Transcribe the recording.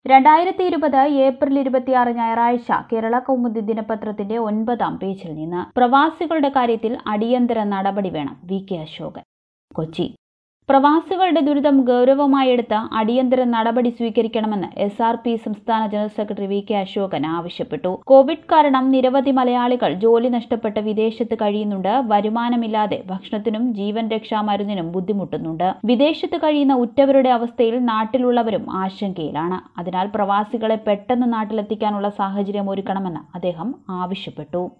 രണ്ടായിരത്തി ഇരുപത് ഏപ്രിൽ ഇരുപത്തിയാറ് ഞായറാഴ്ച കേരള കൗമുദി ദിനപത്രത്തിന്റെ ഒൻപതാം പേജിൽ നിന്ന് പ്രവാസികളുടെ കാര്യത്തിൽ അടിയന്തര നടപടി വേണം വി കെ അശോകൻ കൊച്ചി പ്രവാസികളുടെ ദുരിതം ഗൗരവമായെടുത്ത് അടിയന്തര നടപടി സ്വീകരിക്കണമെന്ന് എസ് ആർ പി സംസ്ഥാന general secretary V K Ashokan ആവശ്യപ്പെട്ടു കോവിഡ് കാരണം നിരവധി മലയാളികൾ ജോലി നഷ്ടപ്പെട്ട് വിദേശത്ത് കഴിയുന്നുണ്ട് വരുമാനമില്ലാതെ ഭക്ഷണത്തിനും ജീവൻ രക്ഷാ മരുന്നിനും ബുദ്ധിമുട്ടുന്നുണ്ട് വിദേശത്ത് കഴിയുന്ന ഉറ്റവരുടെ അവസ്ഥയിൽ നാട്ടിലുള്ളവരും ആശങ്കയിലാണ് അതിനാൽ പ്രവാസികളെ പെട്ടെന്ന് നാട്ടിലെത്തിക്കാനുള്ള സാഹചര്യം ഒരുക്കണമെന്ന് അദ്ദേഹം ആവശ്യപ്പെട്ടു